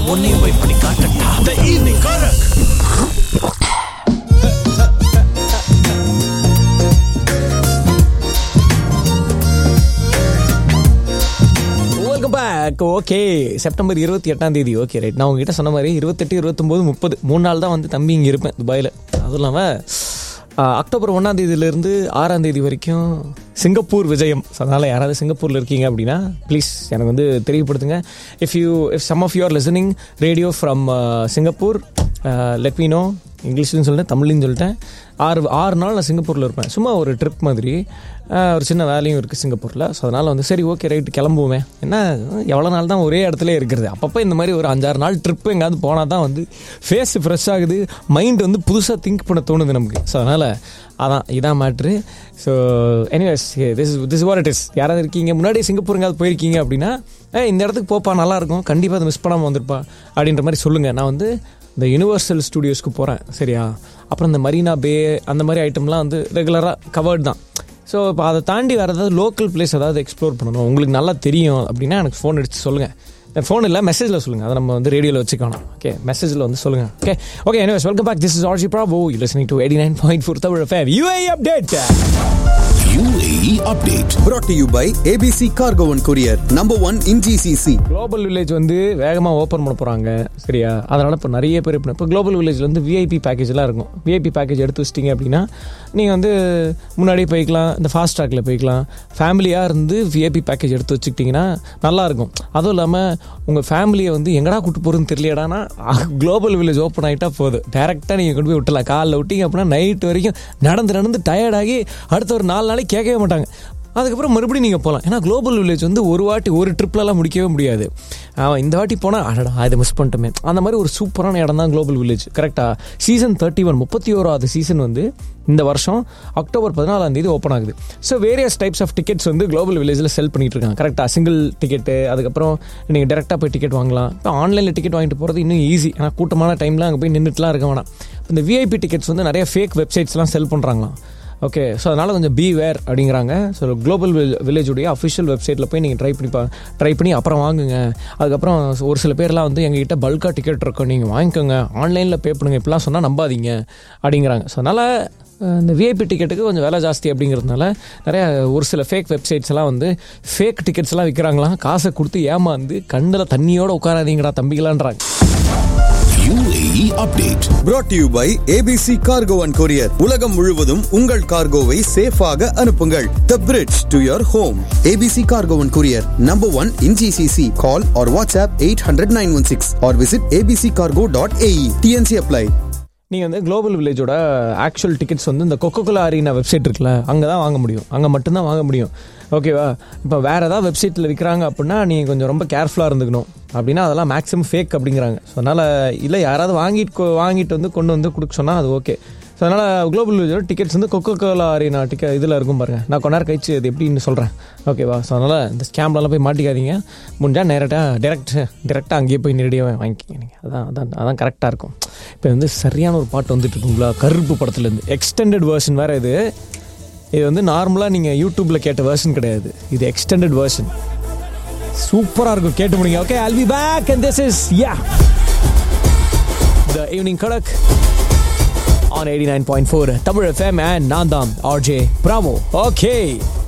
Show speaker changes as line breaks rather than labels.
உன்னையும் போய் பண்ணி காட்டட்டா the evening kadak welcome back okay September இருபத்தி எட்டாம் தேதி ஓகே ரைட் நான் உங்ககிட்ட சொன்ன மாதிரி இருபத்தெட்டு இருபத்தொம்போது முப்பது மூணு நாள் தான் வந்து தம்பி இங்கே இருப்பேன் துபாயில் அதுவும் இல்லாமல் அக்டோபர் ஒன்றாம் தேதியிலேருந்து ஆறாம் தேதி வரைக்கும் சிங்கப்பூர் விஜயம் ஸோ அதனால் யாராவது சிங்கப்பூரில் இருக்கீங்க அப்படின்னா ப்ளீஸ் எனக்கு வந்து தெரியப்படுத்துங்க if you if some of you are listening radio from Singapore let me know இங்கிலீஷ்லையும் சொல்லிட்டேன் தமிழ்லையும் சொல்லிட்டேன் ஆறு ஆறு நாள் நான் சிங்கப்பூரில் இருப்பேன் சும்மா ஒரு ட்ரிப் மாதிரி ஆஹ் ஒரு சின்ன வேலையும் இருக்குது சிங்கப்பூரில் ஸோ அதனால் வந்து சரி ஓகே ரைட்டு கிளம்புவோமே என்ன எவ்வளோ நாள் தான் ஒரே இடத்துல இருக்கிறது அப்பப்போ இந்த மாதிரி ஒரு அஞ்சாறு நாள் ட்ரிப்பு எங்கேயாவது போனால் தான் வந்து ஃபேஸ் ஃப்ரெஷ் ஆகுது மைண்ட் வந்து புதுசாக திங்க் பண்ண தோணுது நமக்கு ஸோ அதனால் அதான் இதான் matter so anyways this this what it is யாராவது இருக்கீங்க முன்னாடி சிங்கப்பூர் எங்கேயாவது போயிருக்கீங்க அப்படின்னா ஏய் இந்த இடத்துக்கு போப்பா நல்லாயிருக்கும் கண்டிப்பாக அதை மிஸ் பண்ணாமல் வந்திருப்பா அப்படின்ற மாதிரி சொல்லுங்கள் நான் வந்து இந்த யுனிவர்சல் ஸ்டூடியோஸ்க்கு போகிறேன் சரியா அப்புறம் இந்த மரீனா பே அந்த மாதிரி ஐட்டம்லாம் வந்து ரெகுலராக கவர்ட் தான் ஸோ இப்போ அதை தாண்டி வேறு ஏதாவது லோக்கல் பிளேஸ் ஏதாவது எக்ஸ்ப்ளோர் பண்ணணும் உங்களுக்கு நல்லா தெரியும் அப்படின்னா எனக்கு ஃபோன் அடிச்சு சொல்லுங்கள் ஃபோன் இல்லை மெசேஜில் சொல்லுங்கள் அதை நம்ம வந்து ரேடியோவில் வச்சுக்கணும் ஓகே மெசேஜில் வந்து சொல்லுங்கள் okay okay anyways welcome back this is RJ ப்ராபோ you listening to eighty nine point four Tamil FM UAE update
UAE update.
brought to you by ABC Cargo and Courier, number one in GCC.
Global village வந்து வேகமாக open பண்ண போகிறாங்க சரியா அதனால் இப்போ நிறைய பேர் இப்போ இப்போ குளோபல் வில்லேஜில் வந்து விஐபி பேக்கேஜ்லாம் இருக்கும் விஐபி பேக்கேஜ் எடுத்து வச்சிட்டிங்க அப்படின்னா நீங்கள் வந்து முன்னாடியே போய்க்கலாம் இந்த ஃபாஸ்ட் ட்ராக்ல போய்க்கலாம் ஃபேமிலியாக இருந்து விஐபி பேக்கேஜ் எடுத்து வச்சுக்கிட்டிங்கன்னா நல்லாயிருக்கும் அதுவும் இல்லாமல் உங்கள் ஃபேமிலியை வந்து எங்கடா கூட்டு போகிறதுன்னு தெரியலடானா குளோபல் வில்லேஜ் ஓப்பன் ஆகிட்டா போதும் டேரெக்டாக நீங்கள் கொண்டு போய் விட்டலாம் காலைல விட்டீங்க அப்படின்னா நைட் வரைக்கும் நடந்து நடந்து டயர்டாகி அடுத்த ஒரு நாலு நாளைக்கு கேட்கவே மாட்டாங்க அதுக்கப்புறம் மறுபடியும் நீங்கள் போகலாம் ஏன்னா குளோபல் வில்லேஜ் வந்து ஒரு வாட்டி ஒரு ட்ரிப்லலாம் முடிக்கவே முடியாது அவன் இந்த வாட்டி போனால் அடடா இதை மிஸ் பண்ணிட்டோமே அந்த மாதிரி ஒரு சூப்பரான இடம் தான் குளோபல் வில்லேஜ் கரெக்டாக சீசன் தேர்ட்டி ஒன் முப்பத்தி ஓராவது சீசன் வந்து இந்த வருஷம் அக்டோபர் பதினாலாம் தேதி ஓப்பன் ஆகுது so various types of tickets வந்து குளோபல் வில்லேஜில் செல் பண்ணிட்டு இருக்காங்க கரெக்டாக சிங்கிள் டிக்கெட்டு அதுக்கப்புறம் நீங்கள் டேரெக்டாக போய் டிக்கெட் வாங்கலாம் இப்போ ஆன்லைனில் டிக்கெட் வாங்கிட்டு போகிறது இன்னும் ஈஸி ஏன்னா கூட்டமான டைமில் அங்கே போய் நின்றுட்டுலாம் இருக்க வேணாம் இந்த விஐபி டிக்கெட்ஸ் வந்து நிறைய ஃபேக் வெப்சைட்ஸ்லாம் செல் பண்ணுறாங்களாம் ஓகே ஸோ அதனால் கொஞ்சம் பி வேர் அப்படிங்கிறாங்க ஸோ குளோபல் வில்லேஜுடைய அஃபிஷியல் வெப்சைட்டில் போய் நீங்கள் ட்ரை பண்ணி பா ட்ரை பண்ணி அப்புறம் வாங்குங்க அதுக்கப்புறம் ஒரு சில பேர்லாம் வந்து எங்ககிட்ட பல்காக டிக்கெட் இருக்கும் நீங்கள் வாங்கிக்கோங்க ஆன்லைனில் பே பண்ணுங்க இப்படிலாம் சொன்னால் நம்பாதீங்க அப்படிங்கிறாங்க ஸோ அதனால் அஹ், இந்த விஐபி டிக்கெட்டுக்கு கொஞ்சம் விலை ஜாஸ்தி அப்படிங்கிறதுனால நிறைய ஒரு சில ஃபேக் வெப்சைட்ஸ் எல்லாம் வந்து ஃபேக் டிக்கெட்ஸ் எல்லாம் விற்கிறாங்களாம் காசை கொடுத்து ஏமாந்து கண்ணில் தண்ணியோட உட்காராதீங்கடா தம்பிகளான்றாங்க
UAE update.
brought to you by ABC Cargo and Courier. உலகம் முழுவதும் உங்கள் கார்கோவை சேஃபாக அனுப்புங்கள் The bridge to your home. ABC Cargo and Courier, number one in GCC. Call or WhatsApp 800-916 or visit abccargo.ae. TNC apply.
நீங்கள் வந்து global வில்லேஜோட actual tickets வந்து இந்த Coca Cola arena website இருக்குல்ல அங்கே தான் வாங்க முடியும் அங்கே மட்டும்தான் வாங்க முடியும் ஓகேவா இப்போ வேறு ஏதாவது வெப்சைட்டில் விற்கிறாங்க அப்படின்னா நீங்கள் கொஞ்சம் ரொம்ப கேர்ஃபுல்லாக இருந்துக்கணும் அப்படின்னா அதெல்லாம் மேக்ஸிமம் ஃபேக் அப்படிங்கிறாங்க ஸோ அதனால் இல்லை யாராவது வாங்கிட்டு கொ- வாங்கிட்டு வந்து கொண்டு வந்து கொடுக்க சொன்னால் அது ஓகே ஸோ அதனால் குளோபல் வில்லேஜோட டிக்கெட்ஸ் வந்து கொக்கோ கோலா அரீனா டிக்கெட் இதில் இருக்கும் பாருங்க நான் கொஞ்ச நேரம் கழிச்சு இது எப்படின்னு சொல்கிறேன் ஓகேவா ஸோ அதனால் இந்த ஸ்கேம்லலாம் போய் மாட்டிக்காதீங்க முடிஞ்சால் நேரட்டாக டேரக்ட் டேரெக்டாக அங்கேயே போய் நேரடியாக வாங்கிக்கிங்க நீங்கள் அதான் அதான் அதான் கரெக்டாக இருக்கும் இப்போ வந்து சரியான ஒரு பாட்டு வந்துட்டு இருக்குங்களா கருப்பு படத்துலேருந்து எக்ஸ்டெண்டட் வேர்ஷன் வேறு இது இது வந்து நார்மலாக நீங்கள் யூடியூப்பில் கேட்ட வேர்ஷன் கிடையாது இது எக்ஸ்டெண்டட் வேர்ஷன் சூப்பராக இருக்கும் கேட்டு முடிங்க okay I'll be back and this is yeah the evening kadak on 89.4 Tamil FM and நான் தான் ஆர்ஜே பிராவோ ஓகே